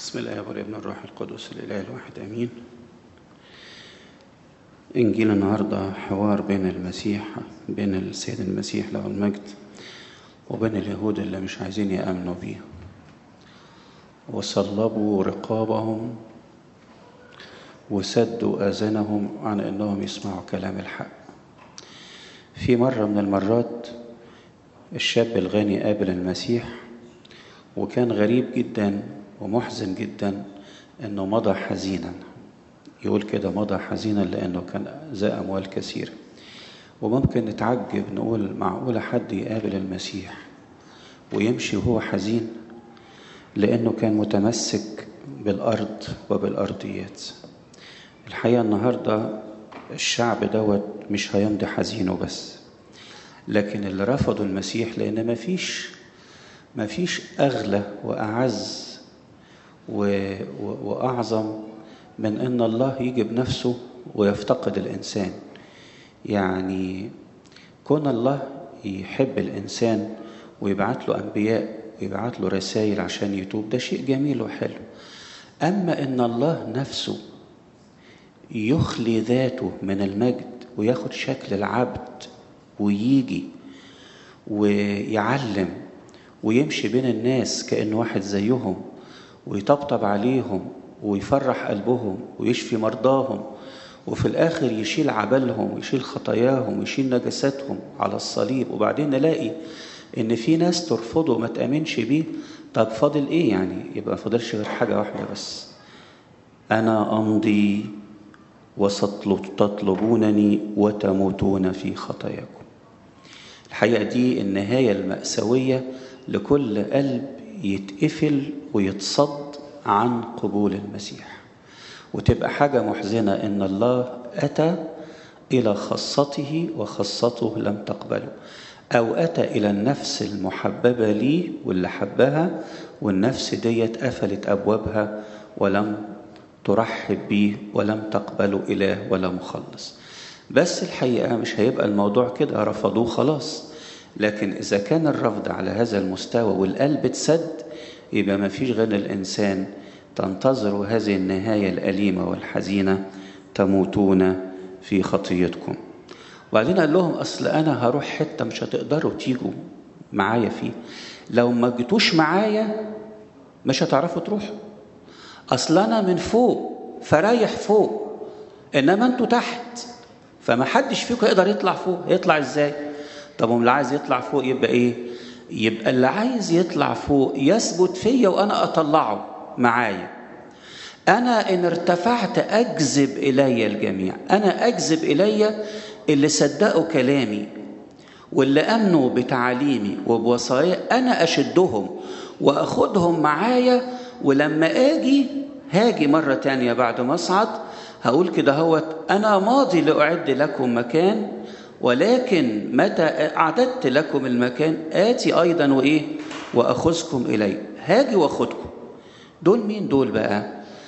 بسم الله والابن الروح القدس الإله الواحد أمين إنجيل النهاردة حوار بين المسيح بين السيد المسيح له المجد وبين اليهود اللي مش عايزين يأمنوا بيه وصلبوا رقابهم وسدوا آذانهم عن أنهم يسمعوا كلام الحق في مرة من المرات الشاب الغني قابل المسيح وكان غريب جدا ومحزن جدا انه مضى حزينا يقول كده مضى حزينا لانه كان ذا اموال كثيره وممكن نتعجب نقول معقوله حد يقابل المسيح ويمشي وهو حزين لانه كان متمسك بالارض وبالارضيات الحقيقه النهارده الشعب دوت مش هيمضي حزينه بس لكن اللي رفضوا المسيح لان مفيش مفيش اغلى واعز و... و... واعظم من ان الله يجي بنفسه ويفتقد الانسان يعني كون الله يحب الانسان ويبعت له انبياء ويبعت له رسائل عشان يتوب ده شيء جميل وحلو اما ان الله نفسه يخلي ذاته من المجد وياخد شكل العبد ويجي ويعلم ويمشي بين الناس كأنه واحد زيهم ويطبطب عليهم ويفرح قلبهم ويشفي مرضاهم وفي الآخر يشيل عبالهم ويشيل خطاياهم ويشيل نجساتهم على الصليب وبعدين نلاقي إن في ناس ترفضه ما تأمنش بيه طب فاضل إيه يعني يبقى فاضلش غير حاجة واحدة بس أنا أمضي وتطلبونني وتموتون في خطاياكم الحقيقة دي النهاية المأساوية لكل قلب يتقفل ويتصد عن قبول المسيح وتبقى حاجة محزنة إن الله أتى إلى خاصته وخاصته لم تقبله أو أتى إلى النفس المحببة لي واللي حبها والنفس ديت قفلت أبوابها ولم ترحب بيه ولم تقبله إله ولا مخلص بس الحقيقة مش هيبقى الموضوع كده رفضوه خلاص لكن إذا كان الرفض على هذا المستوى والقلب اتسد يبقى ما فيش غير الإنسان تنتظر هذه النهاية الأليمة والحزينة تموتون في خطيتكم وبعدين قال لهم أصل أنا هروح حتة مش هتقدروا تيجوا معايا فيه لو ما جيتوش معايا مش هتعرفوا تروحوا أصل أنا من فوق فرايح فوق إنما أنتوا تحت فما حدش فيكم يقدر يطلع فوق يطلع إزاي طب اللي عايز يطلع فوق يبقى ايه يبقى اللي عايز يطلع فوق يثبت فيا وانا اطلعه معايا انا ان ارتفعت اجذب الي الجميع انا اجذب الي اللي صدقوا كلامي واللي امنوا بتعاليمي وبوصايا انا اشدهم واخدهم معايا ولما اجي هاجي مره تانية بعد ما اصعد هقول كده هوت انا ماضي لاعد لكم مكان ولكن متى أعددت لكم المكان آتي أيضا وإيه وأخذكم إلي هاجي وأخذكم دول مين دول بقى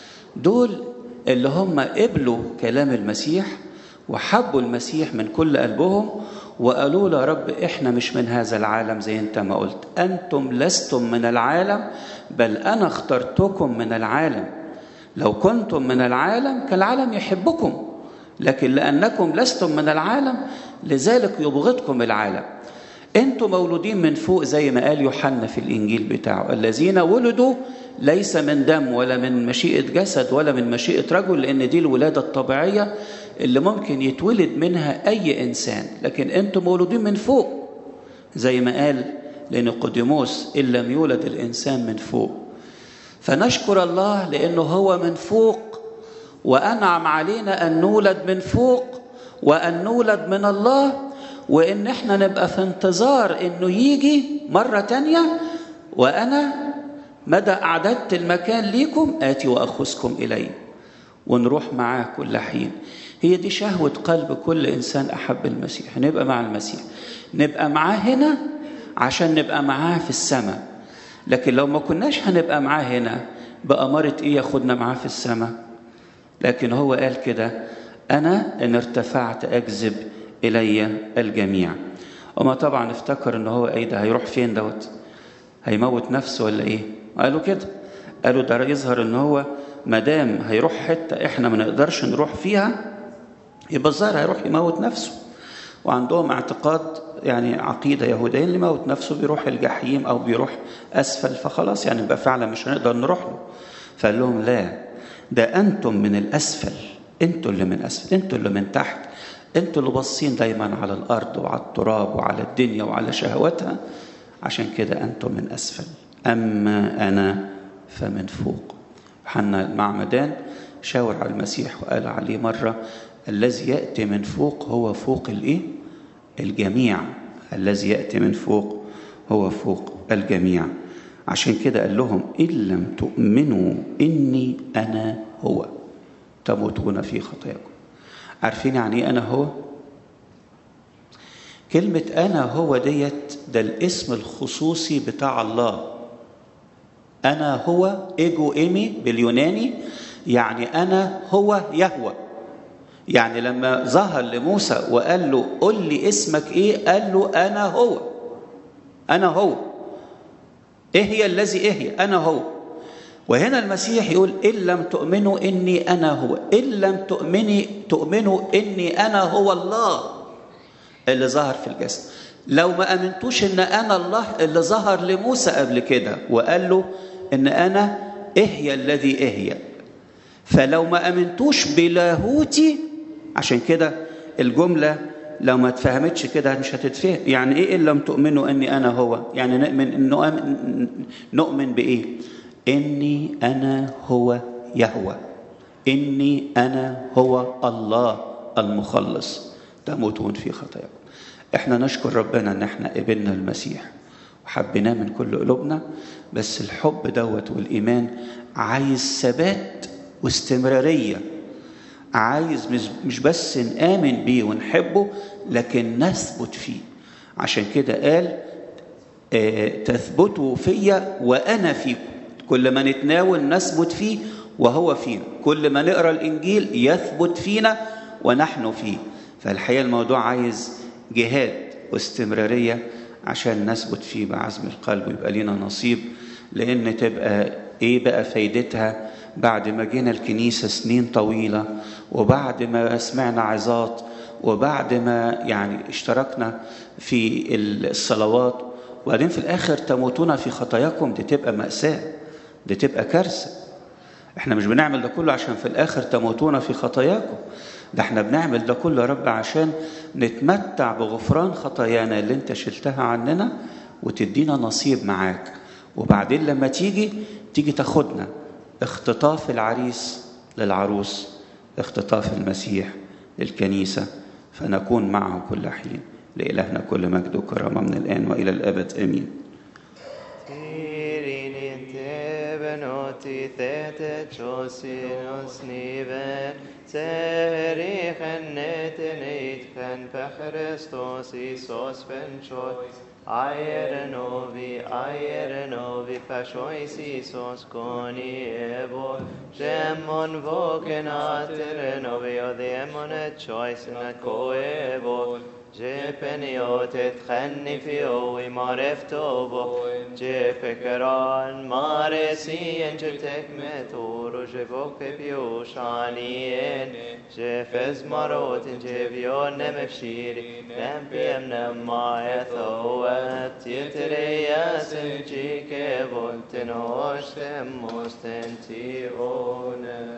دول اللي هم قبلوا كلام المسيح وحبوا المسيح من كل قلبهم وقالوا له رب احنا مش من هذا العالم زي انت ما قلت انتم لستم من العالم بل انا اخترتكم من العالم لو كنتم من العالم كالعالم يحبكم لكن لانكم لستم من العالم لذلك يبغضكم العالم انتم مولودين من فوق زي ما قال يوحنا في الانجيل بتاعه الذين ولدوا ليس من دم ولا من مشيئه جسد ولا من مشيئه رجل لان دي الولاده الطبيعيه اللي ممكن يتولد منها اي انسان لكن انتم مولودين من فوق زي ما قال لنقوديموس ان لم يولد الانسان من فوق فنشكر الله لانه هو من فوق وانعم علينا ان نولد من فوق وأن نولد من الله وإن إحنا نبقى في انتظار إنه يجي مرة تانية وأنا مدى أعددت المكان ليكم آتي وأخذكم إلي ونروح معاه كل حين هي دي شهوة قلب كل إنسان أحب المسيح نبقى مع المسيح نبقى معاه هنا عشان نبقى معاه في السماء لكن لو ما كناش هنبقى معاه هنا بأمارة إيه ياخدنا معاه في السماء لكن هو قال كده أنا إن ارتفعت أجذب إلي الجميع وما طبعا افتكر إن هو إيه ده هيروح فين دوت هيموت نفسه ولا إيه قالوا كده قالوا ده يظهر ان هو مدام هيروح حته احنا ما نقدرش نروح فيها يبقى الظاهر هيروح يموت نفسه وعندهم اعتقاد يعني عقيدة يهودية اللي يموت نفسه بيروح الجحيم أو بيروح أسفل فخلاص يعني يبقى فعلا مش هنقدر نروح له فقال لهم لا ده أنتم من الأسفل أنتوا اللي من أسفل أنتوا اللي من تحت أنتوا اللي باصين دايما على الأرض وعلى التراب وعلى الدنيا وعلى شهواتها عشان كده أنتم من أسفل أما أنا فمن فوق حنا المعمدان شاور على المسيح وقال عليه مرة الذي يأتي من فوق هو فوق الإيه؟ الجميع الذي يأتي من فوق هو فوق الجميع عشان كده قال لهم إن لم تؤمنوا إني أنا هو تموتون في خطاياكم عارفين يعني إيه أنا هو؟ كلمة أنا هو ديت ده الاسم الخصوصي بتاع الله أنا هو إيجو إيمي باليوناني يعني أنا هو يهوى يعني لما ظهر لموسى وقال له قل لي اسمك ايه قال له انا هو انا هو ايه هي الذي ايه هي انا هو وهنا المسيح يقول ان لم تؤمنوا اني انا هو ان لم تؤمني تؤمنوا اني انا هو الله اللي ظهر في الجسد لو ما امنتوش ان انا الله اللي ظهر لموسى قبل كده وقال له ان انا ايه هي الذي ايه هي فلو ما امنتوش بلاهوتي عشان كده الجمله لو ما اتفهمتش كده مش هتتفهم يعني ايه ان لم تؤمنوا اني انا هو يعني نؤمن نؤمن, نؤمن بايه اني انا هو يهوى اني انا هو الله المخلص تموتون في خطاياكم احنا نشكر ربنا ان احنا قبلنا المسيح وحبيناه من كل قلوبنا بس الحب دوت والايمان عايز ثبات واستمراريه عايز مش بس نآمن بيه ونحبه لكن نثبت فيه عشان كده قال آه تثبتوا فيا وأنا فيكم كل ما نتناول نثبت فيه وهو فينا كل ما نقرأ الإنجيل يثبت فينا ونحن فيه فالحقيقة الموضوع عايز جهاد واستمرارية عشان نثبت فيه بعزم القلب ويبقى لنا نصيب لأن تبقى إيه بقى فايدتها بعد ما جينا الكنيسة سنين طويلة وبعد ما سمعنا عظات وبعد ما يعني اشتركنا في الصلوات وبعدين في الآخر تموتون في خطاياكم دي تبقى مأساة دي تبقى كارثة احنا مش بنعمل ده كله عشان في الآخر تموتون في خطاياكم ده احنا بنعمل ده كله يا رب عشان نتمتع بغفران خطايانا اللي انت شلتها عننا وتدينا نصيب معاك وبعدين لما تيجي تيجي تاخدنا اختطاف العريس للعروس اختطاف المسيح للكنيسة فنكون معه كل حين لإلهنا كل مجد وكرامة من الآن وإلى الأبد آمين Ayer novi, ayer novi, pashois Isos coni evo, gemon voken ater novi, o demon et choice na coevo, je peniot et khenni fio i maref tobo, je pekaran mare si en je tekmetor, je voke pio shanien, je fez marot en je vion nemefshiri, nem piem nem maethoet, yetreas en jike volten ostem mostentione.